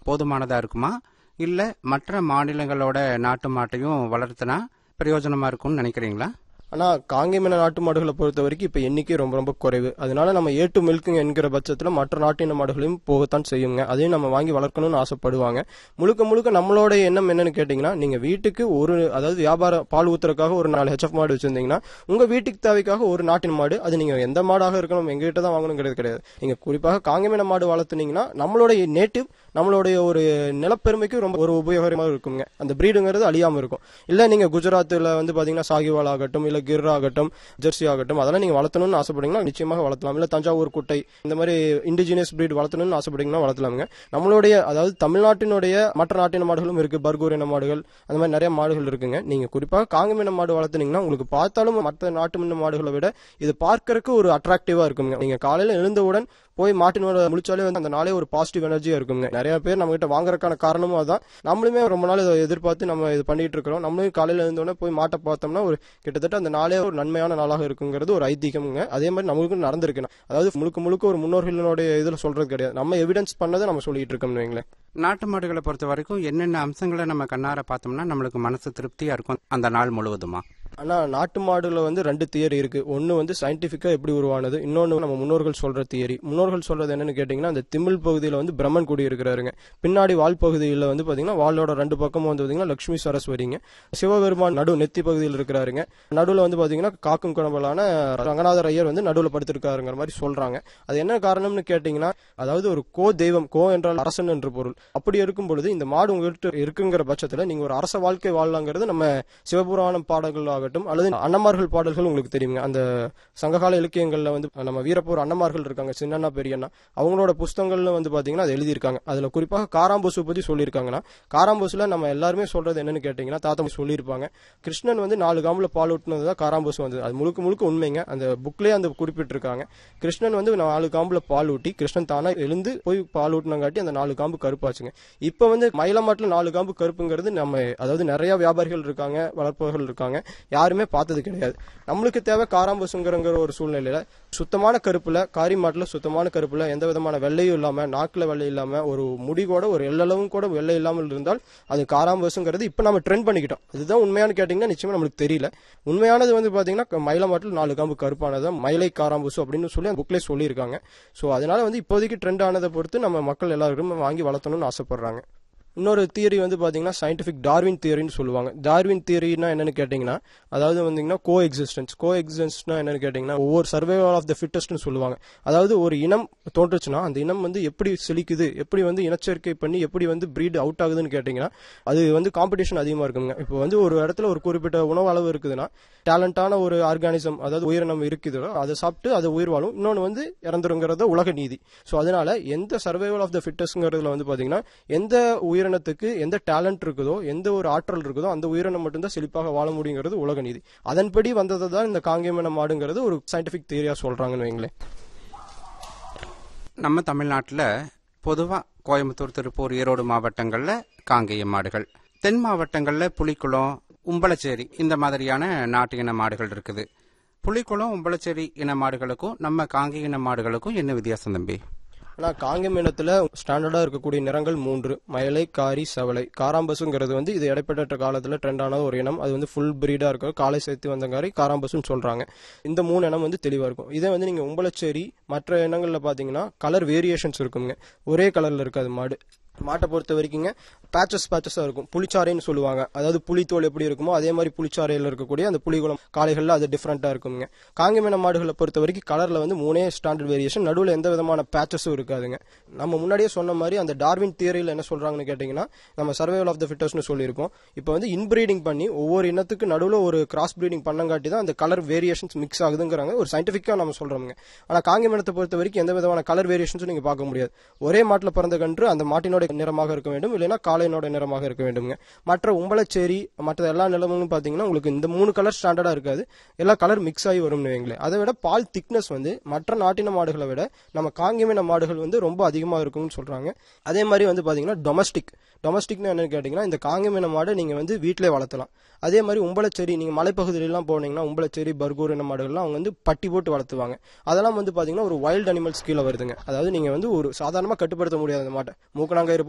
போதுமானதா இருக்குமா இல்ல மற்ற மாநிலங்களோட நாட்டு மாட்டையும் வளர்த்துனா பிரயோஜனமா இருக்கும்னு நினைக்கிறீங்களா ஆனால் காங்கேயமான நாட்டு மாடுகளை பொறுத்த வரைக்கும் இப்போ எண்ணிக்கை ரொம்ப ரொம்ப குறைவு அதனால நம்ம ஏ டு மில்க்குங்க என்கிற பட்சத்தில் மற்ற நாட்டின மாடுகளையும் போகத்தான் செய்யுங்க அதையும் நம்ம வாங்கி வளர்க்கணும்னு ஆசைப்படுவாங்க முழுக்க முழுக்க நம்மளோட எண்ணம் என்னன்னு கேட்டிங்கன்னா நீங்கள் வீட்டுக்கு ஒரு அதாவது வியாபார பால் ஊத்துறதுக்காக ஒரு நாலு ஹெச்எஃப் மாடு வச்சிருந்தீங்கன்னா உங்கள் வீட்டுக்கு தேவைக்காக ஒரு நாட்டின் மாடு அது நீங்கள் எந்த மாடாக இருக்கணும் எங்ககிட்ட தான் வாங்கணுங்கிறது கிடையாது நீங்கள் குறிப்பாக காங்கேயமான மாடு வளர்த்துனீங்கன்னா நம்மளுடைய நேட்டிவ் நம்மளுடைய ஒரு நிலப்பெருமைக்கு ரொம்ப ஒரு உபயோகமாக இருக்குங்க அந்த பிரீடுங்கிறது அழியாமல் இருக்கும் இல்லை நீங்கள் குஜராத்தில் வந்து பார்த்தீங்கன்னா சாகிவால் ஆகட்டும் இல்லை கிர் ஆகட்டும் ஜெர்சி ஆகட்டும் அதெல்லாம் நீங்கள் வளர்த்தணும்னு ஆசைப்பட்டீங்கன்னா நிச்சயமாக வளர்த்தலாம் இல்லை தஞ்சாவூர் குட்டை இந்த மாதிரி இண்டிஜினியஸ் பிரீட் வளர்த்தணும்னு ஆசைப்பட்டீங்கன்னா வளர்த்தலாமுங்க நம்மளுடைய அதாவது தமிழ்நாட்டினுடைய மற்ற நாட்டின மாடுகளும் இருக்கு பர்கூர் இன மாடுகள் அந்த மாதிரி நிறைய மாடுகள் இருக்குங்க நீங்க குறிப்பாக காங்கமின மாடு வளர்த்துனீங்கன்னா உங்களுக்கு பார்த்தாலும் மற்ற நாட்டு மின்ன மாடுகளை விட இது பார்க்கறதுக்கு ஒரு அட்ராக்டிவா இருக்குங்க நீங்க காலையில எழுந்தவுடன் போய் மாட்டினோட முடிச்சாலே வந்து அந்த நாளே ஒரு பாசிட்டிவ் எனர்ஜியா இருக்குங்க நிறைய பேர் நம்ம கிட்ட வாங்குறதுக்கான காரணமும் அதான் நம்மளுமே ரொம்ப நாள் இதை எதிர்பார்த்து நம்ம இது பண்ணிட்டு இருக்கிறோம் நம்மளும் காலையில எழுந்தோடனே போய் மாட்டை பார்த்தோம்னா ஒரு கிட்டத்தட்ட அந்த நாளே ஒரு நன்மையான நாளாக இருக்குங்கிறது ஒரு ஐதீகம்ங்க அதே மாதிரி நம்மளுக்கும் நடந்திருக்கு அதாவது முழுக்க முழுக்க ஒரு முன்னோர்களுடைய இதுல சொல்றது கிடையாது நம்ம எவிடன்ஸ் பண்ணதை நம்ம சொல்லிட்டு இருக்கோம்னு வைங்களேன் நாட்டு மாடுகளை பொறுத்த வரைக்கும் என்னென்ன அம்சங்களை நம்ம கண்ணார பார்த்தோம்னா நம்மளுக்கு மனசு திருப்தியா இருக்கும் அந்த நாள் முழுவதுமா ஆனா நாட்டு மாடுல வந்து ரெண்டு தியரி இருக்கு ஒன்னு வந்து சயின்டிபிக்கா எப்படி உருவானது இன்னொன்னு நம்ம முன்னோர்கள் சொல்ற தியரி முன்னோர்கள் சொல்றது என்னன்னு கேட்டீங்கன்னா அந்த திமிழ் பகுதியில வந்து பிரம்மன் குடி இருக்கிறாருங்க பின்னாடி வால் பகுதியில் வந்து பாத்தீங்கன்னா வாலோட ரெண்டு பக்கமும் வந்து பாத்தீங்கன்னா லட்சுமி சரஸ்வதிங்க சிவபெருமான் நடு நெத்தி பகுதியில் இருக்கிறாருங்க நடுவுல வந்து பாத்தீங்கன்னா காக்கும் குணபலான ரங்கநாதர் ஐயர் வந்து நடுவுல படுத்திருக்காருங்கிற மாதிரி சொல்றாங்க அது என்ன காரணம்னு கேட்டீங்கன்னா அதாவது ஒரு கோ தெய்வம் கோ என்றால் அரசன் என்று பொருள் அப்படி இருக்கும் பொழுது இந்த மாடு உங்ககிட்ட இருக்குங்கிற பட்சத்துல நீங்க ஒரு அரச வாழ்க்கை வாழலாங்கிறது நம்ம சிவபுராணம் பாடல்கள் ஆகட்டும் அல்லது அன்னமார்கள் பாடல்கள் உங்களுக்கு தெரியுங்க அந்த சங்ககால இலக்கியங்கள்ல வந்து நம்ம வீரப்பூர் அன்னமார்கள் இருக்காங்க சின்னண்ணா பெரியண்ணா அவங்களோட புஸ்தகங்கள்ல வந்து பாத்தீங்கன்னா அது எழுதியிருக்காங்க அதுல குறிப்பாக காராம்பூசு பத்தி சொல்லியிருக்காங்கன்னா காராம்பூசுல நம்ம எல்லாருமே சொல்றது என்னன்னு கேட்டீங்கன்னா தாத்தா சொல்லியிருப்பாங்க கிருஷ்ணன் வந்து நாலு காம்புல பால் ஊட்டினது தான் காராம்பூசு வந்தது அது முழுக்க முழுக்க உண்மைங்க அந்த புக்லயே அந்த குறிப்பிட்டிருக்காங்க கிருஷ்ணன் வந்து நாலு காம்புல பால் ஊட்டி கிருஷ்ணன் தானா எழுந்து போய் பால் ஊட்டினங்காட்டி அந்த நாலு காம்பு கருப்பாச்சுங்க இப்ப வந்து மயிலமாட்டில் நாலு காம்பு கருப்புங்கிறது நம்ம அதாவது நிறைய வியாபாரிகள் இருக்காங்க வளர்ப்பவர்கள் இருக்காங்க யாருமே பார்த்தது கிடையாது நம்மளுக்கு தேவை காராம்பூசுங்கிற ஒரு சூழ்நிலையில சுத்தமான கருப்புல காரி மாட்டுல சுத்தமான கருப்புல எந்த விதமான வெள்ளையும் இல்லாம நாக்குல வெள்ளை இல்லாம ஒரு முடி கூட ஒரு எல்லளவும் கூட வெள்ளை இல்லாமல் இருந்தால் அது காராம்பூசுங்கிறது இப்ப நம்ம ட்ரெண்ட் பண்ணிக்கிட்டோம் இதுதான் உண்மையான கேட்டீங்கன்னா நிச்சயமா நம்மளுக்கு தெரியல உண்மையானது வந்து பாத்தீங்கன்னா மயில மாட்டில் நாலு காம்பு கருப்பானது மயிலை காராம்பூசு அப்படின்னு சொல்லி அந்த புக்லேயே சொல்லியிருக்காங்க ஸோ அதனால வந்து இப்போதைக்கு ட்ரெண்ட் ஆனதை பொறுத்து நம்ம மக்கள் எல்லாருக்கும் வாங்கி வளர்த்தணும்னு ஆசைப்படுறாங்க இன்னொரு தியரி வந்து பாத்தீங்கன்னா சயின்டிபிக் டார்வின் தியரின்னு சொல்லுவாங்க டார்வின் தியரினா என்னன்னு கேட்டீங்கன்னா அதாவது வந்தீங்கன்னா கோ எக்ஸிஸ்டன்ஸ் கோ எக்ஸிஸ்டன்ஸ்னா என்னன்னு கேட்டீங்கன்னா ஒவ்வொரு சர்வைவல் ஆஃப் த ஃபிட்டஸ்ட்னு சொல்லுவாங்க அதாவது ஒரு இனம் தோன்றுச்சுன்னா அந்த இனம் வந்து எப்படி செழிக்குது எப்படி வந்து இனச்சேர்க்கை பண்ணி எப்படி வந்து பிரீட் அவுட் ஆகுதுன்னு கேட்டீங்கன்னா அது வந்து காம்படிஷன் அதிகமா இருக்குங்க இப்போ வந்து ஒரு இடத்துல ஒரு குறிப்பிட்ட உணவு அளவு இருக்குதுன்னா டேலண்டான ஒரு ஆர்கானிசம் அதாவது உயிரினம் இருக்குதோ அதை சாப்பிட்டு அது உயிர் வாழும் இன்னொன்று வந்து இறந்துருங்கிறத உலக நீதி ஸோ அதனால எந்த சர்வைவல் ஆஃப் த ஃபிட்டஸ்ங்கிறதுல வந்து பாத்தீங்கன்னா எந்த உயிரினத்துக்கு எந்த டேலண்ட் இருக்குதோ எந்த ஒரு ஆற்றல் இருக்குதோ அந்த உயிரினம் மட்டும்தான் செழிப்பாக வாழ முடியுங்கிறது உலக நீதி அதன்படி வந்ததை தான் இந்த காங்கேயமன மாடுங்கிறது ஒரு சயின்டிபிக் தியரியா சொல்றாங்கன்னு வைங்களேன் நம்ம தமிழ்நாட்டில் பொதுவாக கோயம்புத்தூர் திருப்பூர் ஈரோடு மாவட்டங்களில் காங்கேய மாடுகள் தென் மாவட்டங்களில் புலிக்குளம் உம்பளச்சேரி இந்த மாதிரியான நாட்டு இன மாடுகள் இருக்குது புலிக்குளம் உம்பளச்சேரி இன மாடுகளுக்கும் நம்ம காங்கேய இன மாடுகளுக்கும் என்ன வித்தியாசம் தம்பி ஆனால் காங்கம் இனத்துல ஸ்டாண்டர்டா இருக்கக்கூடிய நிறங்கள் மூன்று மயிலை காரி சவலை காராம்பசுங்கிறது வந்து இது இடைப்பட்ட காலத்துல ட்ரெண்டான ஒரு இனம் அது வந்து ஃபுல் பிரீடா இருக்கும் காலை சேர்த்து வந்தங்காரி காராம்பசுன்னு சொல்றாங்க இந்த மூணு இனம் வந்து தெளிவா இருக்கும் இதே வந்து நீங்க உம்பளச்சேரி மற்ற இனங்கள்ல பாத்தீங்கன்னா கலர் வேரியேஷன்ஸ் இருக்குங்க ஒரே கலர்ல இருக்காது மாடு மாட்டை பொறுத்த வரைக்குங்க பேச்சஸ் பேச்சஸாக இருக்கும் புளிச்சாறைன்னு சொல்லுவாங்க அதாவது புளித்தோல் எப்படி இருக்குமோ அதே மாதிரி புளிச்சாறையில் இருக்கக்கூடிய அந்த புலிகுளம் காளைகளில் அது டிஃப்ரெண்ட்டாக இருக்குங்க காங்கிமேன மாடுகளை பொறுத்த வரைக்கும் கலரில் வந்து மூணே ஸ்டாண்டர்ட் வேரியேஷன் நடுவில் எந்த விதமான பேச்சஸும் இருக்காதுங்க நம்ம முன்னாடியே சொன்ன மாதிரி அந்த டார்வின் தியரியில் என்ன சொல்கிறாங்கன்னு கேட்டிங்கன்னா நம்ம சர்வைவல் ஆஃப் த ஃபிட்டர்ஸ்னு சொல்லியிருப்போம் இப்போ வந்து இன்பிரீடிங் பண்ணி ஒவ்வொரு இனத்துக்கு நடுவில் ஒரு கிராஸ் ப்ரீடிங் பண்ணங்காட்டி தான் அந்த கலர் வேரியேஷன்ஸ் மிக்ஸ் ஆகுதுங்கிறாங்க ஒரு சயின்டிஃபிக்காக நம்ம சொல்கிறோங்க ஆனால் காங்கிமேனத்தை பொறுத்த வரைக்கும் எந்த விதமான கலர் வேரியேஷன்ஸும் நீங்கள் பார்க்க முடியாது ஒரே மாட்டில் பிறந்த கன்று அந்த மாட்டினோட நிறமாக இருக்க வேண்டும் இல்லைன்னா காளையனோட நிறமாக இருக்க வேண்டுங்க மற்ற உம்பளச்சேரி மற்ற எல்லா நிலமும் பார்த்தீங்கன்னா உங்களுக்கு இந்த மூணு கலர் ஸ்டாண்டர்டா இருக்காது எல்லா கலர் மிக்ஸ் ஆகி வரும்னு வைங்களேன் அதை விட பால் திக்னஸ் வந்து மற்ற நாட்டின மாடுகளை விட நம்ம காங்கியமின மாடுகள் வந்து ரொம்ப அதிகமாக இருக்கும்னு சொல்றாங்க அதே மாதிரி வந்து பார்த்தீங்கன்னா டொமஸ்டிக் டொமஸ்டிக்னு என்னன்னு கேட்டிங்கன்னா இந்த காங்கியமின மாடை நீங்கள் வந்து வீட்டிலே வளர்த்தலாம் அதே மாதிரி உம்பளச்சேரி நீங்கள் மலைப்பகுதியிலலாம் போனீங்கன்னா உம்பளச்சேரி பர்கூர் என்ன மாடுகள்லாம் அவங்க வந்து பட்டி போட்டு வளர்த்துவாங்க அதெல்லாம் வந்து பார்த்தீங்கன்னா ஒரு வைல்ட் அனிமல்ஸ் கீழே வருதுங்க அதாவது நீங்கள் வந்து ஒரு சாதாரணமாக கட்டுப்படுத்த முடியாத அந்த மாட்டை மூக்கணாங்கயிறு